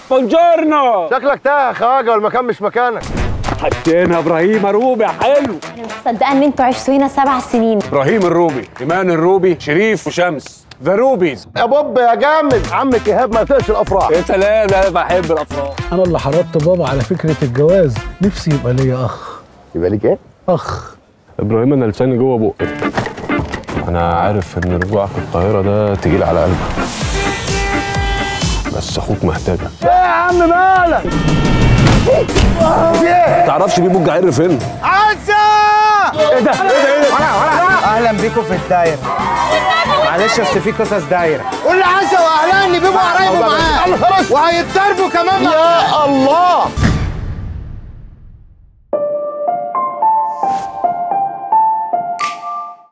بونجورنو شكلك تاه يا خواجه والمكان مش مكانك حطينا ابراهيم الروبي حلو انا مش مصدقه ان انتوا عشتوا هنا سبع سنين ابراهيم الروبي ايمان الروبي شريف وشمس ذا روبيز يا بوب يا جامد عمك ايهاب ما يطيقش الافراح يا سلام انا بحب الافراح انا اللي حرضت بابا على فكره الجواز نفسي يبقى ليا اخ يبقى ليك ايه؟ اخ ابراهيم انا لساني جوه بقي انا عارف ان رجوعك القاهره ده تقيل على قلبك بس اخوك محتاجك ايه يا عم مالك؟ في ايه؟ تعرفش بيه بوج عر فين ايه ده؟ ايه ده؟ ايه ده؟ اهلا بيكم في الدايره معلش اصل في قصص دايره قول لعزه واهلها ان بيبقوا قرايبه معاه وهيتضربوا كمان يا الله